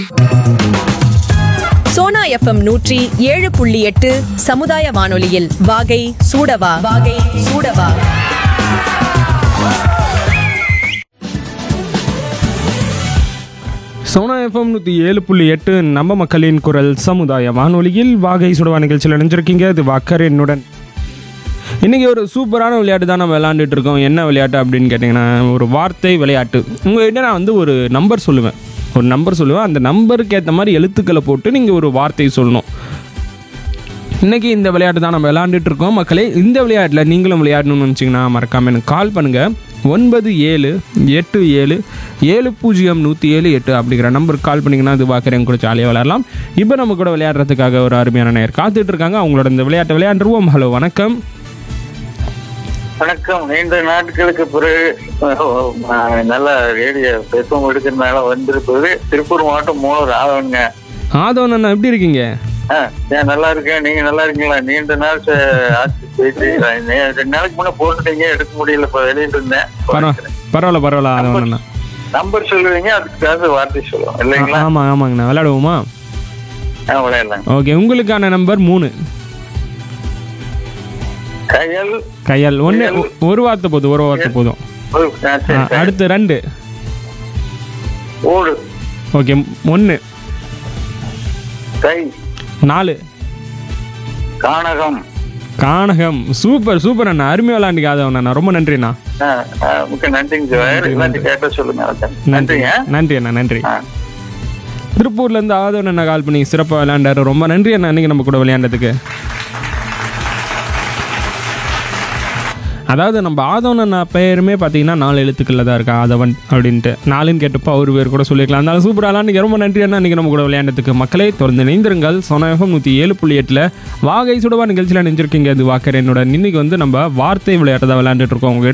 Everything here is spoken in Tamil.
சோனா எஃப்எம் நூற்றி ஏழு புள்ளி எட்டு சமுதாய வானொலியில் வாகை சூடவா வாகை சூடவா சோனா எஃப்எம் நூற்றி ஏழு புள்ளி எட்டு நம்ம மக்களின் குரல் சமுதாய வானொலியில் வாகை சுடவா நிகழ்ச்சியில் இணைஞ்சிருக்கீங்க இது வாக்கர் என்னுடன் இன்றைக்கி ஒரு சூப்பரான விளையாட்டு தான் நம்ம விளையாண்டுட்டு இருக்கோம் என்ன விளையாட்டு அப்படின்னு கேட்டிங்கன்னா ஒரு வார்த்தை விளையாட்டு உங்கள்கிட்ட நான் வந்து ஒரு நம்பர் சொல்லுவேன் ஒரு நம்பர் சொல்லுவேன் அந்த நம்பருக்கு ஏற்ற மாதிரி எழுத்துக்களை போட்டு நீங்கள் ஒரு வார்த்தை சொல்லணும் இன்றைக்கி இந்த விளையாட்டு தான் நம்ம விளையாண்டுட்டு இருக்கோம் மக்களே இந்த விளையாட்டில் நீங்களும் விளையாடணும்னு நினச்சிங்கன்னா மறக்காமல் எனக்கு கால் பண்ணுங்கள் ஒன்பது ஏழு எட்டு ஏழு ஏழு பூஜ்ஜியம் நூற்றி ஏழு எட்டு அப்படிங்கிற நம்பருக்கு கால் பண்ணிங்கன்னா இது பார்க்குறேன் கூட ஜாலியாக விளையாடலாம் இப்போ நம்ம கூட விளையாடுறதுக்காக ஒரு அருமையான நேர் காத்துட்டு இருக்காங்க அவங்களோட இந்த விளையாட்டை விளையாண்டுருவோம் ஹலோ வணக்கம் வணக்கம் நீண்ட நாட்களுக்கு பிறகு அஹ், நல்ல ரேடியோ பேசும் எடுக்கிறதுனால வந்திருப்பது திருப்பூர் மாவட்டம் மூணு ஆகணுங்க ஆதவன் அண்ணா எப்படி இருக்கீங்க ஏன் நல்லா இருக்கேன் நீங்க நல்லா இருக்கீங்களா நீண்ட நாள் ச- ஆச்சு பேசி நே- ரெண்டு நாளைக்கு முன்ன போட்டுட்டீங்க எடுக்க முடியல இப்ப வெளியிட்டு இருந்தேன் பரவ பரவாயில்ல பரவாயில்ல ஆதவன் அண்ணா நம்பர் சொல்லுவீங்க அதுக்கு தகுந்த வார்த்தை சொல்லுவோம் இல்லைங்களா ஆமாம் ஆமாங்கண்ணா விளையாடுவோமா ஆ, விளையாடலாம் ஓகே உங்களுக்கான நம்பர் மூணு கையல் கையால் ஒன்று ஒரு வார்த்தை போதும் ஒரு வார்த்தை போதும் ஒரு- ஆ, சரி, ஆ, சரி. அடுத்து ரெண்டு ஓடு ஓகே ஒன்று கை நாலு கானகம் கானகம் சூப்பர் சூப்பர் அண்ணா அருமையாக விளாண்டுக்காத அண்ணா ரொம்ப நன்றிண்ணா ஆ, ஆ, மிக்க நன்றிங்க சார் எல்லாத்தையும் கேட்ட சொல்லுங்க அதான். நன்றி நன்றிங்க நன்றி அண்ணா நன்றி ஆ. திருப்பூர்லேருந்து ஆதவன் அண்ணா கால் பண்ணி சிறப்பாக விளையாண்டாரு ரொம்ப நன்றி அண்ணா அன்றைக்கி நம்ம கூட விளையாண்டதுக்கு அதாவது நம்ம ஆதவன் அண்ணா பேருமே பார்த்தீங்கன்னா நாலு எழுத்துக்களில் தான் இருக்கா ஆதவன் அப்படின்ட்டு நாலுன்னு கேட்டப்போ அவர் பேர் கூட சொல்லிக்கலாம் அதனால சூப்பராக நீங்கள் ரொம்ப நன்றி அண்ணா இன்றைக்கி நம்ம கூட விளையாண்டதுக்கு மக்களே தொடர்ந்து இணைந்திருங்கள் சொனகம் நூற்றி ஏழு புள்ளி எட்டில் வாகை சுடவா நிகழ்ச்சியில் நினைஞ்சிருக்கீங்க இது வாக்கர் என்னோட இன்னைக்கு வந்து நம்ம வார்த்தை விளையாட்டு தான் விளையாண்டுட்டு இருக்கோம் உங்க